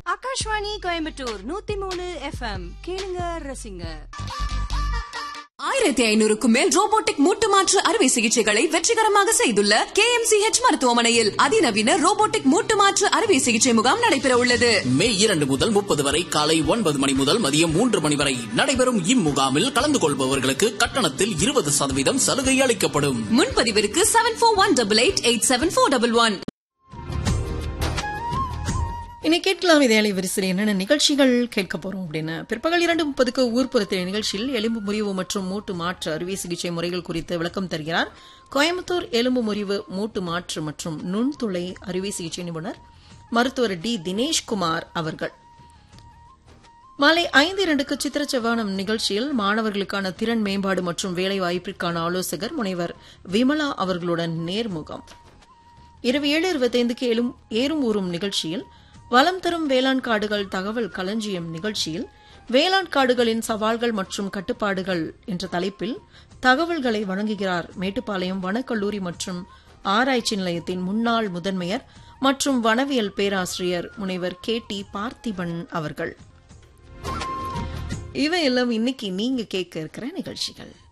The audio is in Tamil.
ஆகாஷ்வாணி கோயம்புத்தூர் நூத்தி மூணு எஃப்எம் கேளுங்க ரசிங்க ஆயிரத்தி ஐநூறுக்கும் மேல் ரோபோட்டிக் மூட்டு மாற்று அறுவை சிகிச்சைகளை வெற்றிகரமாக செய்துள்ள கே எம் சி ஹெச் மருத்துவமனையில் அதிநவீன ரோபோட்டிக் மூட்டு மாற்று அறுவை சிகிச்சை முகாம் நடைபெற உள்ளது மே இரண்டு முதல் முப்பது வரை காலை ஒன்பது மணி முதல் மதியம் மூன்று மணி வரை நடைபெறும் இம்முகாமில் கலந்து கொள்பவர்களுக்கு கட்டணத்தில் இருபது சதவீதம் சலுகை அளிக்கப்படும் முன்பதிவிற்கு seven four one double eight eight seven four double one இனி கேட்கலாம் இதே வரிசையில் என்னென்ன நிகழ்ச்சிகள் கேட்க போறோம் அப்படின்னு பிற்பகல் இரண்டு முப்பதுக்கு ஊர்ப்புறத்தின நிகழ்ச்சியில் எலும்பு முறிவு மற்றும் மூட்டு மாற்று அறுவை சிகிச்சை முறைகள் குறித்து விளக்கம் தருகிறார் கோயம்புத்தூர் எலும்பு முறிவு மூட்டு மாற்று மற்றும் நுண்துளை அறுவை சிகிச்சை நிபுணர் மருத்துவர் டி தினேஷ்குமார் அவர்கள் மாலை ஐந்து இரண்டுக்கு சித்திர செவ்வானம் நிகழ்ச்சியில் மாணவர்களுக்கான திறன் மேம்பாடு மற்றும் வேலை வாய்ப்பிற்கான ஆலோசகர் முனைவர் விமலா அவர்களுடன் நேர்முகம் இரவு ஏழு இருபத்தைந்துக்கு ஏலும் ஏறும் ஊறும் நிகழ்ச்சியில் வளம் தரும் வேளாண் காடுகள் தகவல் களஞ்சியம் நிகழ்ச்சியில் வேளாண் காடுகளின் சவால்கள் மற்றும் கட்டுப்பாடுகள் என்ற தலைப்பில் தகவல்களை வழங்குகிறார் மேட்டுப்பாளையம் வனக்கல்லூரி மற்றும் ஆராய்ச்சி நிலையத்தின் முன்னாள் முதன்மையர் மற்றும் வனவியல் பேராசிரியர் முனைவர் கே டி பார்த்திபன் அவர்கள் இவையெல்லாம் இன்னைக்கு நீங்க கேட்க இருக்கிற நிகழ்ச்சிகள்